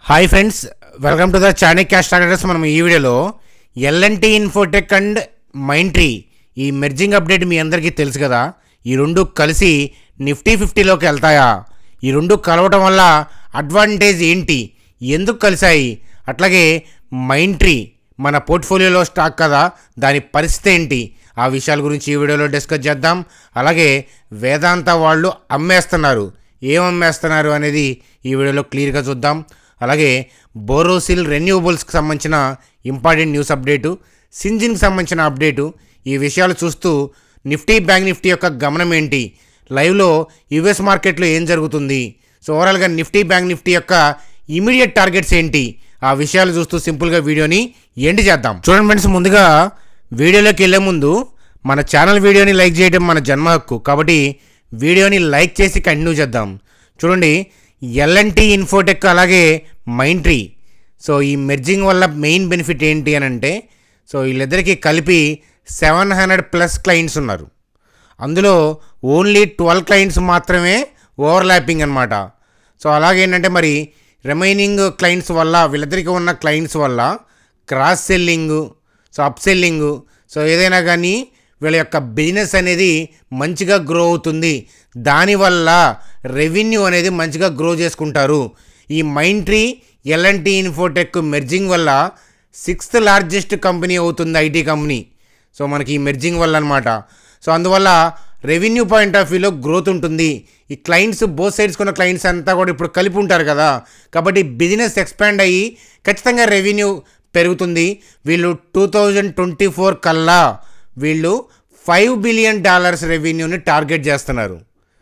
hi friends welcome to the Chanakya starters మనం ఈ వీడియోలో ఎల్ఎన్టీ ఇన్ఫోటెక్ అండ్ మైంట్రీ ఈ మెర్జింగ్ అప్డేట్ మీ అందరికీ తెలుసు కదా ఈ రెండు కలిసి నిఫ్టీ ఫిఫ్టీలోకి వెళ్తాయా ఈ రెండు కలవటం వల్ల అడ్వాంటేజ్ ఏంటి ఎందుకు కలిసాయి అట్లాగే మైంట్రీ మన పోర్ట్ఫోలియోలో స్టాక్ కదా దాని పరిస్థితి ఏంటి ఆ విషయాల గురించి ఈ వీడియోలో డిస్కస్ చేద్దాం అలాగే వేదాంత వాళ్ళు అమ్మేస్తున్నారు ఏం అమ్మేస్తున్నారు అనేది ఈ వీడియోలో క్లియర్గా చూద్దాం అలాగే బోరోసిల్ రెన్యూబుల్స్కి సంబంధించిన ఇంపార్టెంట్ న్యూస్ అప్డేటు సింజిన్కి సంబంధించిన అప్డేటు ఈ విషయాలు చూస్తూ నిఫ్టీ బ్యాంక్ నిఫ్టీ యొక్క గమనం ఏంటి లైవ్లో యుఎస్ మార్కెట్లో ఏం జరుగుతుంది సో ఓవరాల్గా నిఫ్టీ బ్యాంక్ నిఫ్టీ యొక్క ఇమీడియట్ టార్గెట్స్ ఏంటి ఆ విషయాలు చూస్తూ సింపుల్గా వీడియోని ఎండ్ చేద్దాం చూడండి ఫ్రెండ్స్ ముందుగా వీడియోలోకి వెళ్ళే ముందు మన ఛానల్ వీడియోని లైక్ చేయడం మన జన్మ హక్కు కాబట్టి వీడియోని లైక్ చేసి కంటిన్యూ చేద్దాం చూడండి ఎల్ఎన్టీ ఇన్ఫోటెక్ అలాగే మైంట్రీ సో ఈ మెర్జింగ్ వల్ల మెయిన్ బెనిఫిట్ ఏంటి అని అంటే సో వీళ్ళిద్దరికీ కలిపి సెవెన్ హండ్రెడ్ ప్లస్ క్లయింట్స్ ఉన్నారు అందులో ఓన్లీ ట్వెల్వ్ క్లయింట్స్ మాత్రమే ఓవర్లాపింగ్ అనమాట సో అలాగేంటంటే మరి రిమైనింగ్ క్లయింట్స్ వల్ల వీళ్ళిద్దరికీ ఉన్న క్లయింట్స్ వల్ల cross selling so upselling so ఏదైనా కానీ వీళ్ళ యొక్క బిజినెస్ అనేది మంచిగా గ్రో అవుతుంది దానివల్ల రెవెన్యూ అనేది మంచిగా గ్రో చేసుకుంటారు ఈ మైంట్రీ ఎల్ఎన్టీ ఇన్ఫోటెక్ మెర్జింగ్ వల్ల సిక్స్త్ లార్జెస్ట్ కంపెనీ అవుతుంది ఐటీ కంపెనీ సో మనకి ఈ మెర్జింగ్ వల్ల అనమాట సో అందువల్ల రెవెన్యూ పాయింట్ ఆఫ్ వ్యూలో గ్రోత్ ఉంటుంది ఈ క్లయింట్స్ బోత్ సైడ్స్ కొన్న క్లయింట్స్ అంతా కూడా ఇప్పుడు కలిపి ఉంటారు కదా కాబట్టి బిజినెస్ ఎక్స్పాండ్ అయ్యి ఖచ్చితంగా రెవెన్యూ పెరుగుతుంది వీళ్ళు టూ థౌజండ్ ట్వంటీ ఫోర్ కల్లా వీళ్ళు ఫైవ్ బిలియన్ డాలర్స్ రెవెన్యూని టార్గెట్ చేస్తున్నారు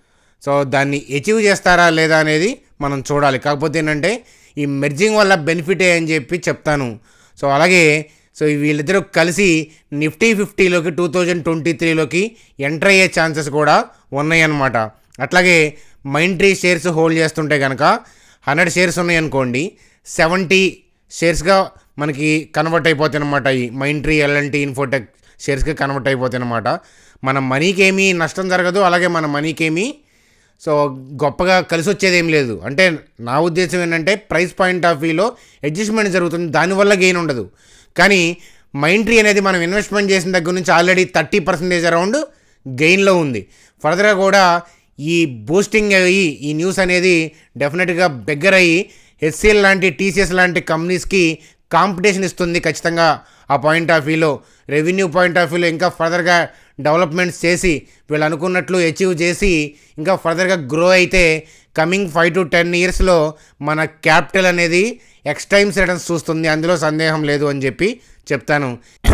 సో దాన్ని అచీవ్ చేస్తారా లేదా అనేది మనం చూడాలి కాకపోతే ఏంటంటే ఈ మెర్జింగ్ వల్ల బెనిఫిటే అని చెప్పి చెప్తాను సో అలాగే సో వీళ్ళిద్దరూ కలిసి నిఫ్టీ ఫిఫ్టీలోకి టూ థౌజండ్ ట్వంటీ త్రీలోకి ఎంటర్ అయ్యే ఛాన్సెస్ కూడా ఉన్నాయన్నమాట అట్లాగే మైంట్రీ షేర్స్ హోల్డ్ చేస్తుంటే కనుక హండ్రెడ్ షేర్స్ ఉన్నాయనుకోండి సెవెంటీ షేర్స్గా మనకి కన్వర్ట్ అయిపోతాయి అనమాట ఈ మైంట్రీ ఎల్ఎన్టీ ఇన్ఫోటెక్ షేర్స్కి కన్వర్ట్ అయిపోతాయి అనమాట మన మనీకి ఏమీ నష్టం జరగదు అలాగే మన మనీకి ఏమీ సో గొప్పగా కలిసి వచ్చేది ఏం లేదు అంటే నా ఉద్దేశం ఏంటంటే ప్రైస్ పాయింట్ ఆఫ్ వ్యూలో అడ్జస్ట్మెంట్ జరుగుతుంది దానివల్ల గెయిన్ ఉండదు కానీ మైంట్రీ అనేది మనం ఇన్వెస్ట్మెంట్ చేసిన దగ్గర నుంచి ఆల్రెడీ థర్టీ పర్సెంటేజ్ అరౌండ్ గెయిన్లో ఉంది ఫర్దర్గా కూడా ఈ బూస్టింగ్ అయ్యి ఈ న్యూస్ అనేది డెఫినెట్గా బెగ్గర్ అయ్యి హెచ్సిఎల్ లాంటి టీసీఎస్ లాంటి కంపెనీస్కి కాంపిటీషన్ ఇస్తుంది ఖచ్చితంగా ఆ పాయింట్ ఆఫ్ వ్యూలో రెవెన్యూ పాయింట్ ఆఫ్ వ్యూలో ఇంకా ఫర్దర్గా డెవలప్మెంట్స్ చేసి వీళ్ళు అనుకున్నట్లు అచీవ్ చేసి ఇంకా ఫర్దర్గా గ్రో అయితే కమింగ్ ఫైవ్ టు టెన్ ఇయర్స్లో మన క్యాపిటల్ అనేది ఎక్స్ టైమ్స్ రిటర్న్స్ చూస్తుంది అందులో సందేహం లేదు అని చెప్పి చెప్తాను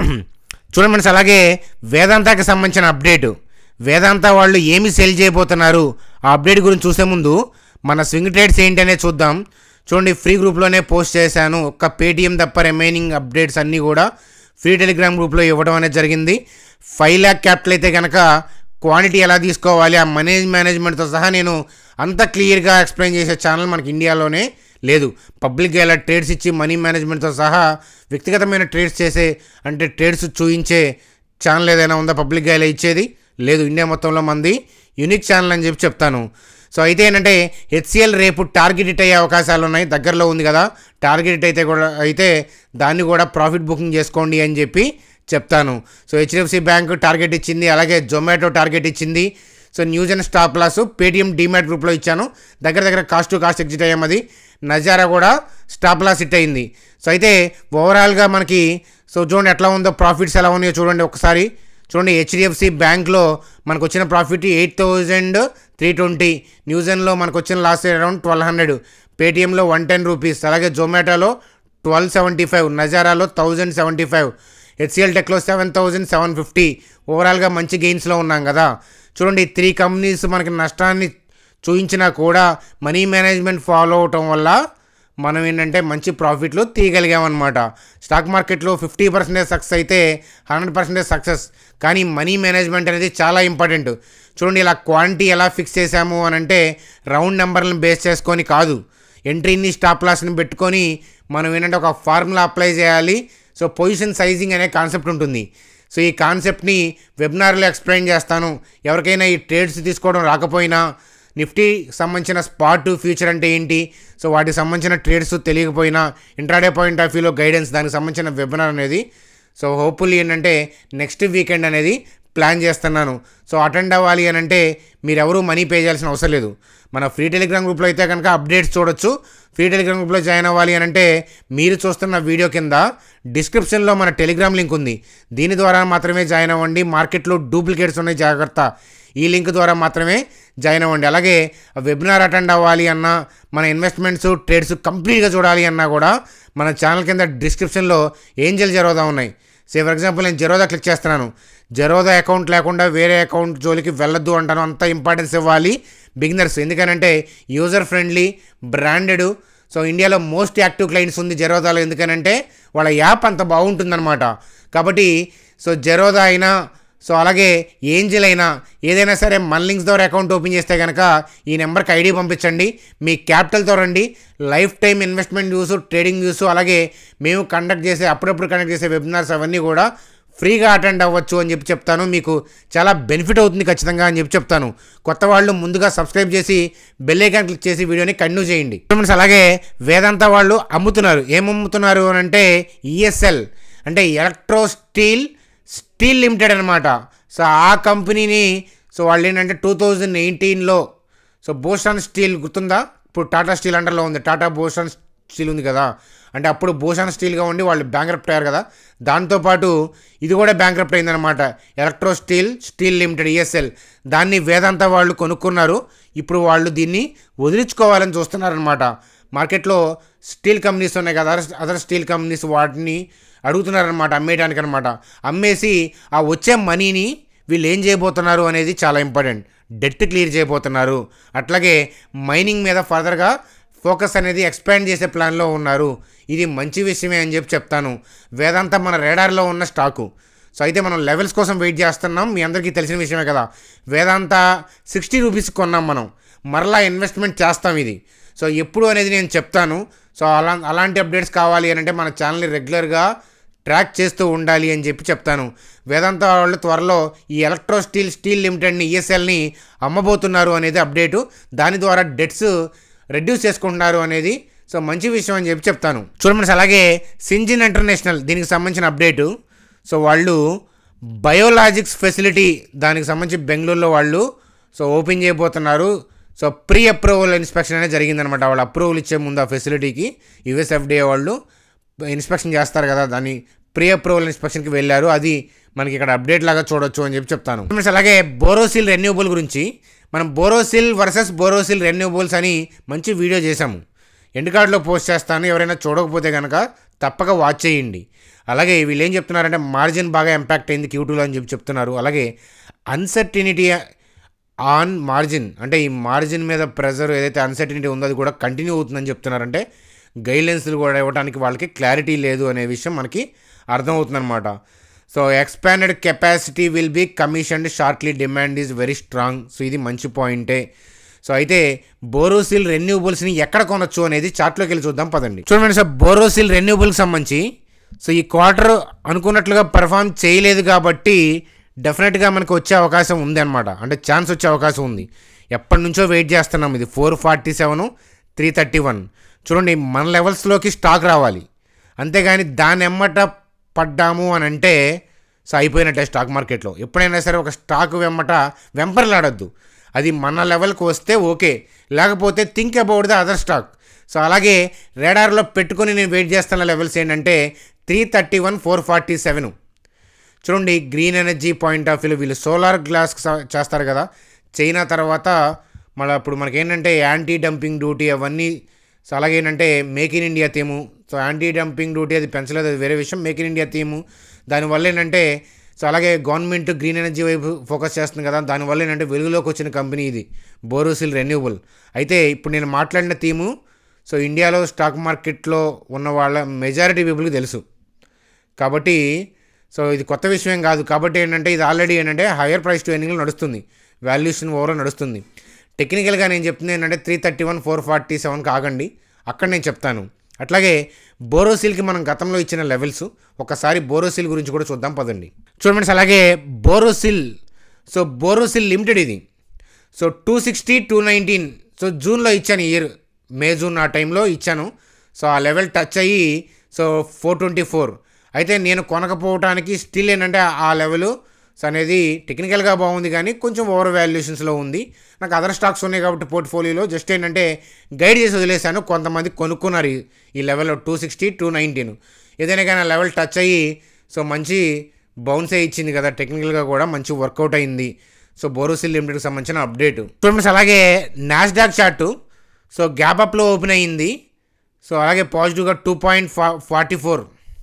చూడండి మనసు అలాగే వేదాంతాకి సంబంధించిన అప్డేటు వేదాంత వాళ్ళు ఏమి సెల్ చేయబోతున్నారు ఆ అప్డేట్ గురించి చూసే ముందు మన స్వింగ్ ట్రేడ్స్ ఏంటి అనేది చూద్దాం చూడండి ఫ్రీ గ్రూప్లోనే పోస్ట్ చేశాను ఒక్క పేటిఎం తప్ప రిమైనింగ్ అప్డేట్స్ అన్నీ కూడా ఫ్రీ టెలిగ్రామ్ గ్రూప్లో ఇవ్వడం అనేది జరిగింది ఫైవ్ ల్యాక్ క్యాపిటల్ అయితే కనుక క్వాంటిటీ ఎలా తీసుకోవాలి ఆ మనీ మేనేజ్మెంట్తో సహా నేను అంత క్లియర్గా ఎక్స్ప్లెయిన్ చేసే ఛానల్ మనకి ఇండియాలోనే లేదు పబ్లిక్గా ఇలా ట్రేడ్స్ ఇచ్చి మనీ మేనేజ్మెంట్తో సహా వ్యక్తిగతమైన ట్రేడ్స్ చేసే అంటే ట్రేడ్స్ చూయించే ఛానల్ ఏదైనా ఉందా పబ్లిక్గా ఇలా ఇచ్చేది లేదు ఇండియా మొత్తంలో మంది యూనిక్ ఛానల్ అని చెప్పి చెప్తాను సో అయితే ఏంటంటే హెచ్సిఎల్ రేపు టార్గెట్ హిట్ అయ్యే అవకాశాలు ఉన్నాయి దగ్గరలో ఉంది కదా టార్గెట్ హిట్ అయితే కూడా అయితే దాన్ని కూడా ప్రాఫిట్ బుకింగ్ చేసుకోండి అని చెప్పి చెప్తాను సో హెచ్డిఎఫ్సి బ్యాంక్ టార్గెట్ ఇచ్చింది అలాగే జొమాటో టార్గెట్ ఇచ్చింది so news and stop loss Paytm demat గ్రూప్లో ఇచ్చాను దగ్గర దగ్గర కాస్ట్ టు కాస్ట్ ఎగ్జిట్ అయ్యాం అది నజారా కూడా స్టాప్ లాస్ హిట్ అయింది సో అయితే ఓవరాల్గా మనకి సో చూడండి ఎట్లా ఉందో ప్రాఫిట్స్ ఎలా ఉన్నాయో చూడండి ఒకసారి చూడండి హెచ్డిఎఫ్సి బ్యాంక్లో మనకు వచ్చిన profit eight thousand three twenty న్యూజన్లో మనకు వచ్చిన లాస్ట్ అరౌండ్ ట్వెల్వ్ హండ్రెడ్ పేటిఎంలో వన్ టెన్ రూపీస్ అలాగే జొమాటోలో ట్వెల్వ్ సెవెంటీ ఫైవ్ నజారాలో థౌజండ్ సెవెంటీ ఫైవ్ హెచ్సిఎల్ టెక్లో సెవెన్ థౌజండ్ సెవెన్ ఫిఫ్టీ ఓవరాల్గా మంచి గెయిన్స్లో ఉన్నాం కదా చూడండి త్రీ కంపెనీస్ మనకి నష్టాన్ని చూయించినా కూడా మనీ మేనేజ్మెంట్ ఫాలో అవటం వల్ల మనం ఏంటంటే మంచి ప్రాఫిట్లు తీయగలిగామన్నమాట స్టాక్ మార్కెట్లో ఫిఫ్టీ పర్సెంటేజ్ సక్సెస్ అయితే హండ్రెడ్ పర్సెంటేజ్ సక్సెస్ కానీ మనీ మేనేజ్మెంట్ అనేది చాలా ఇంపార్టెంట్ చూడండి ఇలా క్వాంటిటీ ఎలా ఫిక్స్ చేసాము అని అంటే రౌండ్ నెంబర్లను బేస్ చేసుకొని కాదు ఎంట్రీని స్టాప్ లాస్ని పెట్టుకొని మనం ఏంటంటే ఒక ఫార్ములా అప్లై చేయాలి సో పొజిషన్ సైజింగ్ అనే కాన్సెప్ట్ ఉంటుంది సో ఈ కాన్సెప్ట్ని వెబినార్లో ఎక్స్ప్లెయిన్ చేస్తాను ఎవరికైనా ఈ ట్రేడ్స్ తీసుకోవడం రాకపోయినా నిఫ్టీ సంబంధించిన స్పాట్ ఫ్యూచర్ అంటే ఏంటి సో వాటికి సంబంధించిన ట్రేడ్స్ తెలియకపోయినా ఇంట్రాడే పాయింట్ ఆఫ్ వ్యూలో గైడెన్స్ దానికి సంబంధించిన వెబినార్ అనేది సో హోప్ఫుల్లీ ఏంటంటే నెక్స్ట్ వీకెండ్ అనేది ప్లాన్ చేస్తున్నాను సో అటెండ్ అవ్వాలి అని అంటే మీరు ఎవరూ మనీ పే చేయాల్సిన అవసరం లేదు మన ఫ్రీ టెలిగ్రామ్ గ్రూప్లో అయితే కనుక అప్డేట్స్ చూడొచ్చు ఫ్రీ టెలిగ్రామ్ గ్రూప్లో జాయిన్ అవ్వాలి అని అంటే మీరు చూస్తున్న వీడియో కింద డిస్క్రిప్షన్లో మన టెలిగ్రామ్ లింక్ ఉంది దీని ద్వారా మాత్రమే జాయిన్ అవ్వండి మార్కెట్లో డూప్లికేట్స్ ఉన్నాయి జాగ్రత్త ఈ లింక్ ద్వారా మాత్రమే జాయిన్ అవ్వండి అలాగే వెబినార్ అటెండ్ అవ్వాలి అన్నా మన ఇన్వెస్ట్మెంట్స్ ట్రేడ్స్ కంప్లీట్గా చూడాలి అన్నా కూడా మన ఛానల్ కింద డిస్క్రిప్షన్లో ఏంజల్ జరోదా ఉన్నాయి సే ఫర్ ఎగ్జాంపుల్ నేను జెరోదా క్లిక్ చేస్తున్నాను జెరోదా అకౌంట్ లేకుండా వేరే అకౌంట్ జోలికి వెళ్ళొద్దు అంటాను అంత ఇంపార్టెన్స్ ఇవ్వాలి బిగినర్స్ ఎందుకనంటే యూజర్ ఫ్రెండ్లీ బ్రాండెడ్ సో ఇండియాలో మోస్ట్ యాక్టివ్ క్లయింట్స్ ఉంది జెరోదాలో ఎందుకనంటే వాళ్ళ యాప్ అంత బాగుంటుందన్నమాట కాబట్టి సో జెరోదా అయినా సో అలాగే ఏంజిల్ అయినా ఏదైనా సరే మన లింక్స్ ద్వారా అకౌంట్ ఓపెన్ చేస్తే కనుక ఈ నెంబర్కి ఐడి పంపించండి మీ క్యాపిటల్తో రండి lifetime investment news trading news అలాగే మేము కండక్ట్ చేసే అప్పుడప్పుడు కండక్ట్ చేసే వెబినార్స్ అవన్నీ కూడా ఫ్రీగా అటెండ్ అవ్వచ్చు అని చెప్పి చెప్తాను మీకు చాలా బెనిఫిట్ అవుతుంది ఖచ్చితంగా అని చెప్పి చెప్తాను కొత్త వాళ్ళు ముందుగా సబ్స్క్రైబ్ చేసి బెల్ ఐకాన్ క్లిక్ చేసి వీడియోని కంటిన్యూ చేయండి ఫ్రెండ్స్ అలాగే వేదాంత వాళ్ళు అమ్ముతున్నారు ఏం అమ్ముతున్నారు అని అంటే ఈఎస్ఎల్ అంటే ఎలక్ట్రో స్టీల్ స్టీల్ లిమిటెడ్ అనమాట సో ఆ కంపెనీని సో వాళ్ళు ఏంటంటే టూ థౌజండ్ ఎయిటీన్లో సో బోస్టన్ స్టీల్ గుర్తుందా ఇప్పుడు టాటా స్టీల్ అండర్లో ఉంది టాటా బోస్టన్ స్టీల్ ఉంది కదా అంటే అప్పుడు భూషణ్ స్టీల్గా ఉండి వాళ్ళు బ్యాంక్రప్ట్ అయ్యారు కదా దాంతోపాటు ఇది కూడా బ్యాంక్రప్ట్ అయిందనమాట electro steel steel limited ESL దాన్ని వేదాంత వాళ్ళు కొనుక్కున్నారు ఇప్పుడు వాళ్ళు దీన్ని వదిలించుకోవాలని చూస్తున్నారనమాట మార్కెట్లో స్టీల్ కంపెనీస్ ఉన్నాయి కదా అదర్ అదర్ స్టీల్ కంపెనీస్ వాటిని అడుగుతున్నారనమాట అమ్మేయడానికి అనమాట అమ్మేసి ఆ వచ్చే మనీని వీళ్ళు ఏం చేయబోతున్నారు అనేది చాలా ఇంపార్టెంట్ డెట్ క్లియర్ చేయబోతున్నారు అట్లాగే మైనింగ్ మీద ఫర్దర్గా ఫోకస్ అనేది ఎక్స్పాండ్ చేసే ప్లాన్లో ఉన్నారు ఇది మంచి విషయమే అని చెప్పి చెప్తాను వేదాంత మన రేడార్లో ఉన్న స్టాకు సో అయితే మనం లెవెల్స్ కోసం వెయిట్ చేస్తున్నాం మీ అందరికీ తెలిసిన విషయమే కదా వేదాంత సిక్స్టీ రూపీస్ కొన్నాం మనం మరలా ఇన్వెస్ట్మెంట్ చేస్తాం ఇది సో ఎప్పుడు అనేది నేను చెప్తాను సో అలా అలాంటి అప్డేట్స్ కావాలి అని అంటే మన ఛానల్ని రెగ్యులర్గా ట్రాక్ చేస్తూ ఉండాలి అని చెప్పి చెప్తాను వేదాంత వాళ్ళు త్వరలో ఈ ఎలక్ట్రో స్టీల్ స్టీల్ లిమిటెడ్ని ఈఎస్ఎల్ని అమ్మబోతున్నారు అనేది అప్డేటు దాని ద్వారా డెట్స్ రెడ్యూస్ చేసుకుంటున్నారు అనేది సో మంచి విషయం అని చెప్పి చెప్తాను చూడండి అలాగే సింజిన్ ఇంటర్నేషనల్ దీనికి సంబంధించిన అప్డేటు సో వాళ్ళు బయోలాజిక్స్ ఫెసిలిటీ దానికి సంబంధించి బెంగళూరులో వాళ్ళు సో ఓపెన్ చేయబోతున్నారు సో ప్రీ అప్రూవల్ ఇన్స్పెక్షన్ అనేది జరిగిందనమాట వాళ్ళు అప్రూవల్ ఇచ్చే ముందు ఆ ఫెసిలిటీకి యుఎస్ఎఫ్డిఏ వాళ్ళు ఇన్స్పెక్షన్ చేస్తారు కదా దాన్ని ప్రీ అప్రూవల్ ఇన్స్పెక్షన్కి వెళ్ళారు అది మనకి ఇక్కడ అప్డేట్ లాగా చూడొచ్చు అని చెప్పి చెప్తాను ఫ్రెండ్స్, అలాగే బోరోసిల్ రెన్యూబుల్ గురించి మనం బోరోసిల్ వర్సెస్ బోరోసిల్ రెన్యూబుల్స్ అని మంచి వీడియో చేశాము ఎండ్ కార్డులో పోస్ట్ చేస్తాను ఎవరైనా చూడకపోతే కనుక తప్పక వాచ్ చేయండి అలాగే వీళ్ళు ఏం చెప్తున్నారంటే మార్జిన్ బాగా ఇంపాక్ట్ అయింది క్యూటూలో అని చెప్పి చెప్తున్నారు అలాగే అన్సర్టినిటీ ఆన్ మార్జిన్ అంటే ఈ మార్జిన్ మీద ప్రెజర్ ఏదైతే అన్సర్టినిటీ ఉందో అది కూడా కంటిన్యూ అవుతుందని చెప్తున్నారంటే గైడ్లైన్స్లు కూడా ఇవ్వడానికి వాళ్ళకి క్లారిటీ లేదు అనే విషయం మనకి అర్థమవుతుందన్నమాట so expanded capacity will be commissioned shortly demand is very strong so ఇది మంచి పాయింటే సో అయితే బోరోసిల్ రెన్యూబుల్స్ని ఎక్కడ కొనొచ్చు అనేది చార్ట్లోకి వెళ్ళి చూద్దాం పదండి చూడండి సార్ బోరోసిల్ రెన్యూబుల్కి సంబంధించి సో ఈ క్వార్టర్ అనుకున్నట్లుగా పెర్ఫామ్ చేయలేదు కాబట్టి డెఫినెట్గా మనకు వచ్చే అవకాశం ఉంది అనమాట అంటే ఛాన్స్ వచ్చే అవకాశం ఉంది ఎప్పటి నుంచో వెయిట్ చేస్తున్నాం ఇది four forty seven three thirty one చూడండి మన లెవెల్స్లోకి స్టాక్ రావాలి అంతేగాని దాని ఎమ్మట పడ్డాము అని అంటే సో అయిపోయినట్టే స్టాక్ మార్కెట్లో ఎప్పుడైనా సరే ఒక స్టాక్ వెమ్మట వెంపర్లాడద్దు అది మన లెవెల్కి వస్తే ఓకే లేకపోతే think about the other stock so అలాగే రేడార్లో పెట్టుకొని నేను వెయిట్ చేస్తున్న లెవెల్స్ ఏంటంటే three thirty one four forty seven చూడండి గ్రీన్ ఎనర్జీ పాయింట్ ఆఫ్ వ్యూలో వీళ్ళు సోలార్ గ్లాస్ చేస్తారు కదా చైనా తర్వాత మళ్ళీ ఇప్పుడు మనకేంటంటే యాంటీ డంపింగ్ డ్యూటీ అవన్నీ సో అలాగే ఏంటంటే make in India theme so anti dumping duty అది పెంచలేదు అది వేరే విషయం మేక్ ఇన్ ఇండియా థీము దానివల్ల ఏంటంటే సో అలాగే గవర్నమెంట్ గ్రీన్ ఎనర్జీ వైపు ఫోకస్ చేస్తుంది కదా దానివల్ల ఏంటంటే వెలుగులోకి వచ్చిన కంపెనీ ఇది బోరోసిల్ రెన్యూబుల్ అయితే ఇప్పుడు నేను మాట్లాడిన థీము సో ఇండియాలో స్టాక్ మార్కెట్లో ఉన్న వాళ్ళ మెజారిటీ పీపుల్కి తెలుసు కాబట్టి సో ఇది కొత్త విషయం కాదు కాబట్టి ఏంటంటే ఇది ఆల్రెడీ ఏంటంటే హయ్యర్ ప్రైస్ టు ఎర్నింగ్లో నడుస్తుంది వాల్యుయేషన్ ఓవర్ నడుస్తుంది టెక్నికల్గా నేను చెప్తుంది ఏంటంటే three thirty one four forty సెవెన్కి ఆగండి అక్కడ నేను చెప్తాను అట్లాగే బోరోసిల్కి మనం గతంలో ఇచ్చిన లెవెల్స్ ఒకసారి బోరోసిల్ గురించి కూడా చూద్దాం పదండి చూడండి అలాగే బోరోసిల్ సో బోరోసిల్ లిమిటెడ్ ఇది so two sixty two nineteen so జూన్లో ఇచ్చాను ఇయర్ మే జూన్ ఆ టైంలో ఇచ్చాను సో ఆ లెవెల్ టచ్ అయ్యి సో ఫోర్ ట్వంటీ ఫోర్ అయితే నేను కొనకపోవడానికి స్టిల్ ఏంటంటే ఆ లెవెల్ సో అనేది టెక్నికల్గా బాగుంది కానీ కొంచెం ఓవర్ వాల్యుయేషన్స్లో ఉంది నాకు అదర్ స్టాక్స్ ఉన్నాయి కాబట్టి పోర్ట్ఫోలియోలో జస్ట్ ఏంటంటే గైడ్ చేసి వదిలేశాను కొంతమంది కొనుక్కున్నారు ఈ- ఈ లెవెల్లో టూ సిక్స్టీ టూ నైన్టీన్ ఏదైనా కానీ ఆ లెవెల్ టచ్ అయ్యి సో మంచి బౌన్సే ఇచ్చింది కదా టెక్నికల్గా కూడా మంచి వర్కౌట్ అయింది సో బోరోసిల్ లిమిటెడ్కి సంబంధించిన అప్డేట్ చూడండి అలాగే నాస్డాక్ చార్టు సో గ్యాప్ అప్లో ఓపెన్ అయ్యింది సో అలాగే పాజిటివ్గా టూ పాయింట్ ఫా ఫార్టీ ఫోర్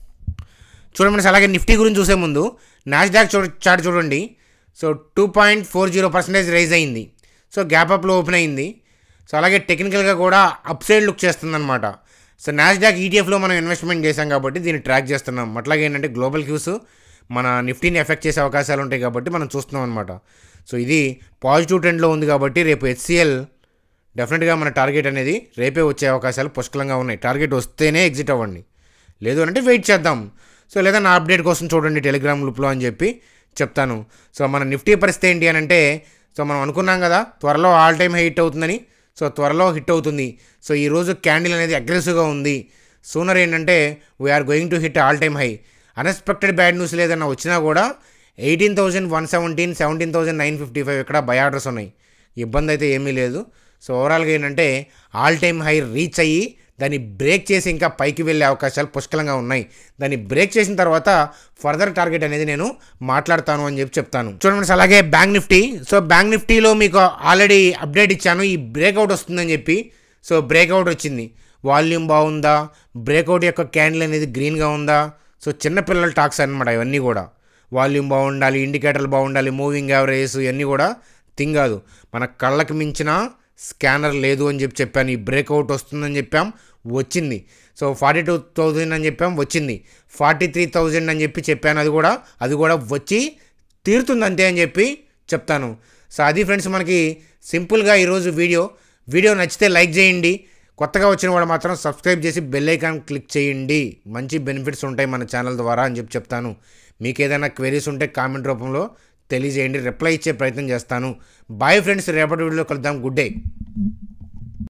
చూడండి ఫ్రెండ్స్ అలాగే నిఫ్టీ గురించి చూసే ముందు నాస్డాక్ చూ చార్ట్ చూడండి so two point four zero percentage rise అయింది సో గ్యాప్ అప్లో ఓపెన్ అయింది సో అలాగే టెక్నికల్గా కూడా అప్ సైడ్ లుక్ చేస్తుందన్నమాట సో నాస్డాక్ ఈటీఎఫ్లో మనం ఇన్వెస్ట్మెంట్ చేశాం కాబట్టి దీన్ని ట్రాక్ చేస్తున్నాం అట్లాగే ఏంటంటే గ్లోబల్ క్యూస్ మన నిఫ్టీని ఎఫెక్ట్ చేసే అవకాశాలు ఉంటాయి కాబట్టి మనం చూస్తున్నాం అనమాట సో ఇది పాజిటివ్ ట్రెండ్లో ఉంది కాబట్టి రేపు హెచ్సిఎల్ డెఫినెట్గా మన టార్గెట్ అనేది రేపే వచ్చే అవకాశాలు పుష్కలంగా ఉన్నాయి టార్గెట్ వస్తేనే ఎగ్జిట్ అవ్వండి లేదు అంటే వెయిట్ చేద్దాం సో లేదా నా అప్డేట్ కోసం చూడండి టెలిగ్రామ్ గ్రూప్లో అని చెప్పి చెప్తాను సో మన నిఫ్టీ పరిస్థితి ఏంటి అని అంటే సో మనం అనుకున్నాం కదా త్వరలో ఆల్ టైమ్ హై హిట్ అవుతుందని సో త్వరలో హిట్ అవుతుంది సో ఈరోజు క్యాండిల్ అనేది అగ్రెసివ్గా ఉంది సూనర్ ఏంటంటే we're going to hit all time high unexpected bad news లేదన్నా వచ్చినా కూడా eighteen thousand one seventeen seventeen thousand nine fifty five ఇక్కడ బై ఆర్డర్స్ ఉన్నాయి ఇబ్బంది అయితే ఏమీ లేదు సో ఓవరాల్గా ఏంటంటే ఆల్ టైమ్ హై రీచ్ అయ్యి దాన్ని బ్రేక్ చేసి ఇంకా పైకి వెళ్ళే అవకాశాలు పుష్కలంగా ఉన్నాయి దాన్ని బ్రేక్ చేసిన తర్వాత ఫర్దర్ టార్గెట్ అనేది నేను మాట్లాడతాను అని చెప్పి చెప్తాను చూడండి friends, అలాగే బ్యాంక్ నిఫ్టీ సో బ్యాంక్ నిఫ్టీలో మీకు ఆల్రెడీ అప్డేట్ ఇచ్చాను ఈ బ్రేక్అవుట్ వస్తుందని చెప్పి సో బ్రేక్అవుట్ వచ్చింది వాల్యూమ్ బాగుందా బ్రేక్అవుట్ యొక్క క్యాండిల్ అనేది గ్రీన్గా ఉందా సో చిన్నపిల్లల టాక్స్ అనమాట ఇవన్నీ కూడా వాల్యూమ్ బాగుండాలి ఇండికేటర్లు బాగుండాలి మూవింగ్ యావరేజ్ ఇవన్నీ కూడా థింగ్ కాదు మన కళ్ళకి మించిన స్కానర్ లేదు అని చెప్పి చెప్పాను ఈ బ్రేక్అవుట్ వస్తుందని చెప్పాం వచ్చింది సో ఫార్టీ టూ థౌజండ్ అని చెప్పాం వచ్చింది ఫార్టీ త్రీ థౌజండ్ అని చెప్పి చెప్పాను అది కూడా అది కూడా వచ్చి తీరుతుంది అంతే అని చెప్పి చెప్తాను సో అది ఫ్రెండ్స్ మనకి సింపుల్గా ఈరోజు వీడియో వీడియో నచ్చితే లైక్ చేయండి కొత్తగా వచ్చిన వాడు మాత్రం సబ్స్క్రైబ్ చేసి బెల్ ఐకాన్ క్లిక్ చేయండి మంచి బెనిఫిట్స్ ఉంటాయి మన ఛానల్ ద్వారా అని చెప్పి చెప్తాను మీకు ఏదైనా క్వెరీస్ ఉంటే కామెంట్ రూపంలో తెలియజేయండి రిప్లై ఇచ్చే ప్రయత్నం చేస్తాను బాయ్ ఫ్రెండ్స్ రేపటి వీడియోలో కలుద్దాం గుడ్ డే